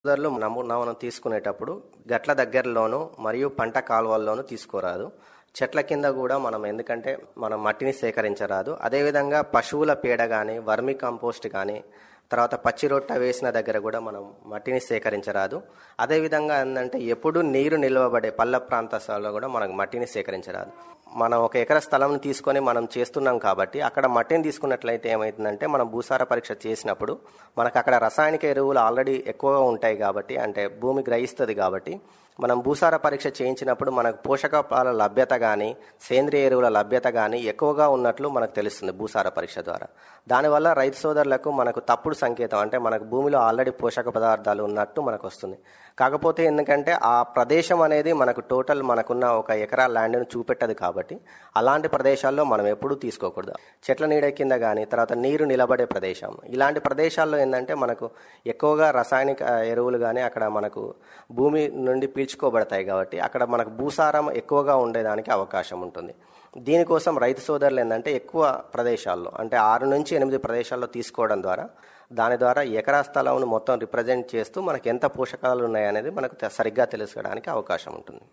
సోదరులు నమూనా మనం తీసుకునేటప్పుడు గట్ల దగ్గరలోను మరియు పంట కాలువల్లోనూ తీసుకోరాదు చెట్ల కింద కూడా మనం ఎందుకంటే మనం మట్టిని సేకరించరాదు అదేవిధంగా పశువుల పేడ కానీ వర్మి కంపోస్ట్ కానీ తర్వాత పచ్చి రొట్ట వేసిన దగ్గర కూడా మనం మట్టిని సేకరించరాదు అదేవిధంగా ఏంటంటే ఎప్పుడు నీరు నిల్వబడే పల్ల ప్రాంతాల్లో కూడా మనకు మట్టిని సేకరించరాదు మనం ఒక ఎకర స్థలం తీసుకొని మనం చేస్తున్నాం కాబట్టి అక్కడ మట్టిని తీసుకున్నట్లయితే ఏమవుతుందంటే మనం భూసార పరీక్ష చేసినప్పుడు మనకు అక్కడ రసాయనిక ఎరువులు ఆల్రెడీ ఎక్కువగా ఉంటాయి కాబట్టి అంటే భూమి గ్రహిస్తుంది కాబట్టి మనం భూసార పరీక్ష చేయించినప్పుడు మనకు పోషకాల లభ్యత కానీ సేంద్రియ ఎరువుల లభ్యత కానీ ఎక్కువగా ఉన్నట్లు మనకు తెలుస్తుంది భూసార పరీక్ష ద్వారా దానివల్ల రైతు సోదరులకు మనకు తప్పుడు సంకేతం అంటే మనకు భూమిలో ఆల్రెడీ పోషక పదార్థాలు ఉన్నట్టు మనకు వస్తుంది కాకపోతే ఎందుకంటే ఆ ప్రదేశం అనేది మనకు టోటల్ మనకున్న ఒక ఎకరా ల్యాండ్ను చూపెట్టదు కాబట్టి అలాంటి ప్రదేశాల్లో మనం ఎప్పుడూ తీసుకోకూడదు చెట్ల నీడ కింద కానీ తర్వాత నీరు నిలబడే ప్రదేశం ఇలాంటి ప్రదేశాల్లో ఏంటంటే మనకు ఎక్కువగా రసాయనిక ఎరువులు కానీ అక్కడ మనకు భూమి నుండి పీల్చుకోబడతాయి కాబట్టి అక్కడ మనకు భూసారం ఎక్కువగా ఉండేదానికి అవకాశం ఉంటుంది దీనికోసం రైతు సోదరులు ఏంటంటే ఎక్కువ ప్రదేశాల్లో అంటే ఆరు నుంచి ఎనిమిది ప్రదేశాల్లో తీసుకోవడం ద్వారా దాని ద్వారా ఎకరా స్థలంను మొత్తం రిప్రజెంట్ చేస్తూ మనకు ఎంత పోషకాలు ఉన్నాయనేది మనకు తె- సరిగ్గా తెలుసుకోవడానికి అవకాశం ఉంటుంది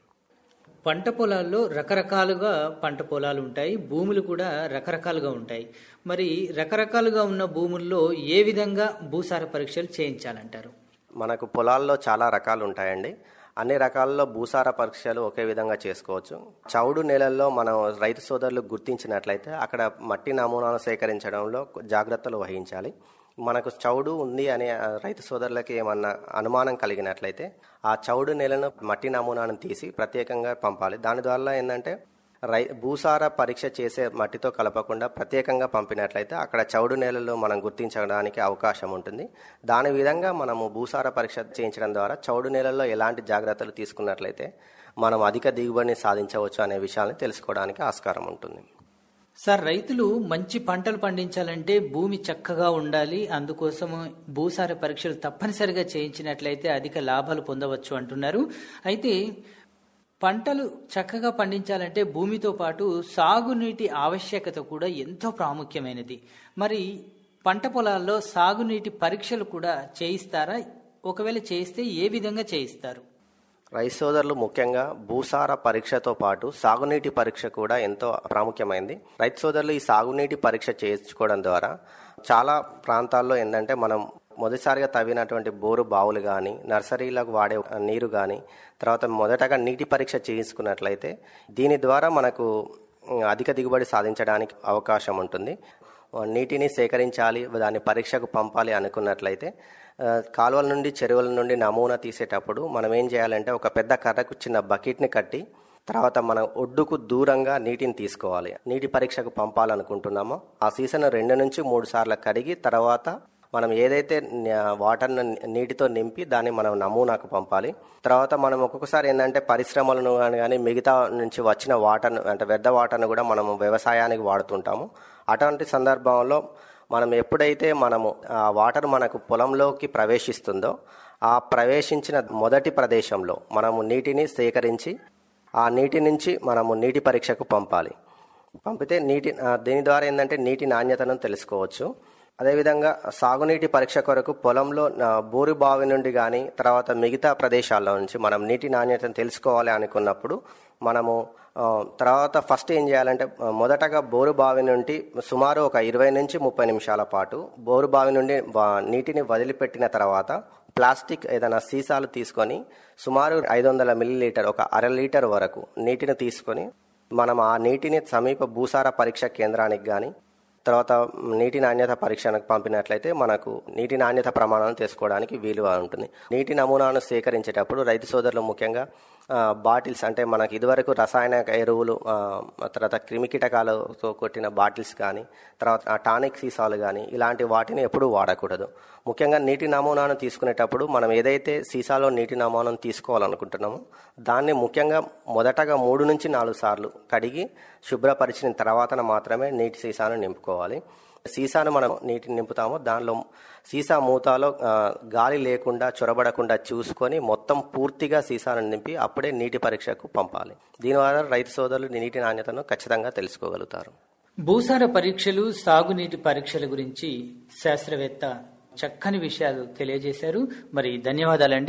పంట పొలాల్లో రకరకాలుగా పంట పొలాలు ఉంటాయి భూములు కూడా రకరకాలుగా ఉంటాయి మరి రకరకాలుగా ఉన్న భూముల్లో ఏ విధంగా భూసార పరీక్షలు చేయించాలంటారు మనకు పొలాల్లో చాలా రకాలు ఉంటాయండి అన్ని రకాలలో భూసార పరీక్షలు ఒకే విధంగా చేసుకోవచ్చు చౌడు నేలల్లో మనం రైతు సోదరులు గుర్తించినట్లయితే అక్కడ మట్టి నమూనాలు సేకరించడంలో జాగ్రత్తలు వహించాలి మనకు చౌడు ఉంది అనే ఆ, రైతు సోదరులకి ఏమన్నా అనుమానం కలిగినట్లయితే ఆ చౌడు నేలను మట్టి నమూనాను తీసి ప్రత్యేకంగా పంపాలి దాని ద్వారా ఏంటంటే రై భూసార పరీక్ష చేసే మట్టితో కలపకుండా ప్రత్యేకంగా పంపినట్లయితే అక్కడ చౌడు నేలలు మనం గుర్తించడానికి అవకాశం ఉంటుంది దాని విధంగా మనము భూసార పరీక్ష చేయించడం ద్వారా చౌడు నేలల్లో ఎలాంటి జాగ్రత్తలు తీసుకున్నట్లయితే మనం అధిక దిగుబడిని సాధించవచ్చు అనే విషయాన్ని తెలుసుకోవడానికి ఆస్కారం ఉంటుంది సార్ రైతులు మంచి పంటలు పండించాలంటే భూమి చక్కగా ఉండాలి అందుకోసం భూసార పరీక్షలు తప్పనిసరిగా చేయించినట్లయితే అధిక లాభాలు పొందవచ్చు అంటున్నారు అయితే పంటలు చక్కగా పండించాలంటే భూమితో పాటు సాగునీటి ఆవశ్యకత కూడా ఎంతో ప్రాముఖ్యమైనది మరి పంట పొలాల్లో సాగునీటి పరీక్షలు కూడా చేయిస్తారా ఒకవేళ చేయిస్తే ఏ విధంగా చేయిస్తారు రైతు సోదరులు ముఖ్యంగా భూసార పరీక్షతో పాటు సాగునీటి పరీక్ష కూడా ఎంతో ప్రాముఖ్యమైంది రైతు సోదరులు ఈ సాగునీటి పరీక్ష చేయించుకోవడం ద్వారా చాలా ప్రాంతాల్లో ఏంటంటే మనం మొదటిసారిగా తవ్వినటువంటి బోరు బావులు కానీ నర్సరీలకు వాడే నీరు కానీ తర్వాత మొదటగా నీటి పరీక్ష చేయించుకున్నట్లయితే దీని ద్వారా మనకు ఉమ్, అధిక దిగుబడి సాధించడానికి అవకాశం ఉంటుంది నీటిని సేకరించాలి దాన్ని పరీక్షకు పంపాలి అనుకున్నట్లయితే ఆ, కాలువల నుండి చెరువుల నుండి నమూనా తీసేటప్పుడు మనం ఏం చేయాలంటే ఒక పెద్ద కర్రకు చిన్న బకెట్ని కట్టి తర్వాత మనం ఒడ్డుకు దూరంగా నీటిని తీసుకోవాలి నీటి పరీక్షకు పంపాలనుకుంటున్నామో ఆ సీసన్ రెండు నుంచి మూడు సార్లు కడిగి తర్వాత మనం ఏదైతే న- వాటర్ను నీటితో నింపి దాన్ని మనం నమూనాకు పంపాలి తర్వాత మనం ఒక్కొక్కసారి ఏంటంటే పరిశ్రమలను కానీ మిగతా నుంచి వచ్చిన వాటర్ను అంటే వ్యర్థ వాటర్ను కూడా మనము వ్యవసాయానికి వాడుతుంటాము అటువంటి సందర్భంలో మనం ఎప్పుడైతే మనము ఆ వాటర్ మనకు పొలంలోకి ప్రవేశిస్తుందో ఆ ప్రవేశించిన మొదటి ప్రదేశంలో మనము నీటిని సేకరించి ఆ నీటి నుంచి మనము నీటి పరీక్షకు పంపాలి పంపితే నీటి ఆ, దీని ద్వారా ఏంటంటే నీటి నాణ్యతను తెలుసుకోవచ్చు అదేవిధంగా సాగునీటి పరీక్ష కొరకు పొలంలో ఆ, బోరు బావి నుండి కానీ తర్వాత మిగతా ప్రదేశాల్లో నుంచి మనం నీటి నాణ్యతను తెలుసుకోవాలి అనుకున్నప్పుడు మనము ఆ, తర్వాత ఫస్ట్ ఏం చేయాలంటే ఆ, మొదటగా బోరు బావి నుండి సుమారు ఒక ఇరవై నుంచి ముప్పై నిమిషాల పాటు బోరు బావి నుండి వా- నీటిని వదిలిపెట్టిన తర్వాత ప్లాస్టిక్ ఏదైనా సీసాలు తీసుకొని సుమారు ఐదు వందల మిల్లీలీటర్ ఒక అర లీటర్ వరకు నీటిని తీసుకొని మనం ఆ నీటిని సమీప భూసార పరీక్ష కేంద్రానికి కానీ తర్వాత నీటి నాణ్యత పరీక్షకు పంపినట్లయితే మనకు నీటి నాణ్యత ప్రమాణాలను తెలుసుకోవడానికి వీలుగా ఉంటుంది నీటి నమూనాను సేకరించేటప్పుడు రైతు సోదరులు ముఖ్యంగా ఆ, బాటిల్స్ అంటే మనకి ఇదివరకు రసాయనిక ఎరువులు ఆ, తర్వాత క్రిమికీటకాలతో కొట్టిన బాటిల్స్ కానీ తర్వాత ఆ టానిక్ సీసాలు కానీ ఇలాంటి వాటిని ఎప్పుడూ వాడకూడదు ముఖ్యంగా నీటి నమూనాను తీసుకునేటప్పుడు మనం ఏదైతే సీసాలో నీటి నమూనాను తీసుకోవాలనుకుంటున్నామో దాన్ని ముఖ్యంగా మొదటగా మూడు నుంచి నాలుగు సార్లు కడిగి శుభ్రపరిచిన తర్వాత మాత్రమే నీటి సీసాను నింపుకోవాలి సీసాను మనం నీటిని నింపుతామో దానిలో సీసా మూతాలో ఆ, గాలి లేకుండా చొరబడకుండా చూసుకొని మొత్తం పూర్తిగా సీసాను నింపి అప్పుడే నీటి పరీక్షకు పంపాలి దీనివల్ల రైతు సోదరులు నీటి నాణ్యతను ఖచ్చితంగా తెలుసుకోగలుగుతారు భూసార పరీక్షలు సాగునీటి పరీక్షల గురించి శాస్త్రవేత్త చక్కని విషయాలు తెలియజేశారు మరి ధన్యవాదాలండి